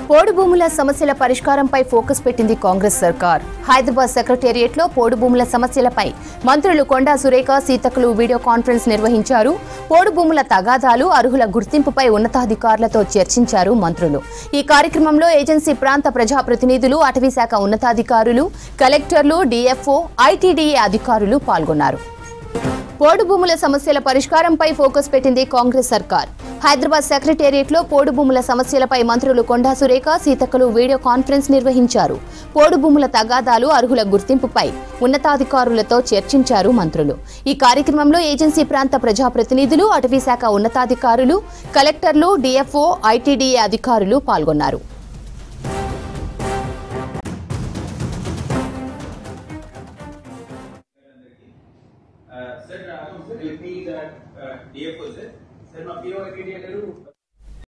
పోడు భూముల సమస్యల పరిష్కారంపై ఫోకస్ పెట్టింది కాంగ్రెస్ సర్కార్ హైదరాబాద్ సెక్రటేరియట్లో పోడు భూముల సమస్యలపై మంత్రులు కొండా సురేఖ సీతకులు వీడియో కాన్ఫరెన్స్ నిర్వహించారు పోడు భూముల తగాదాలు అర్హుల గుర్తింపుపై ఉన్నతాధికారులతో చర్చించారు మంత్రులు ఈ కార్యక్రమంలో ఏజెన్సీ ప్రాంత ప్రజాప్రతినిధులు అటవీశాఖ ఉన్నతాధికారులు కలెక్టర్లు డీఎఫ్ఓ ఐటీడీఏ అధికారులు పాల్గొన్నారు పోడు భూముల సమస్యల పరిష్కారంపై ఫోకస్ పెట్టింది కాంగ్రెస్ సర్కార్ హైదరాబాద్ సెక్రటేరియట్లో పోడు భూముల సమస్యలపై మంత్రులు కొండా సురేఖ సీతక్కలు వీడియో కాన్ఫరెన్స్ నిర్వహించారు పోడు భూముల తగాదాలు అర్హుల గుర్తింపుపై ఉన్నతాధికారులతో చర్చించారు మంత్రులు ఈ కార్యక్రమంలో ఏజెన్సీ ప్రాంత ప్రజాప్రతినిధులు అటవీశాఖ ఉన్నతాధికారులు కలెక్టర్లు డీఎఫ్ఓ ఐటీడీఏ అధికారులు పాల్గొన్నారు సార్ మీ డిఎఫ్ఓ సార్ సార్ మా పిఓ ఐటీ లేరు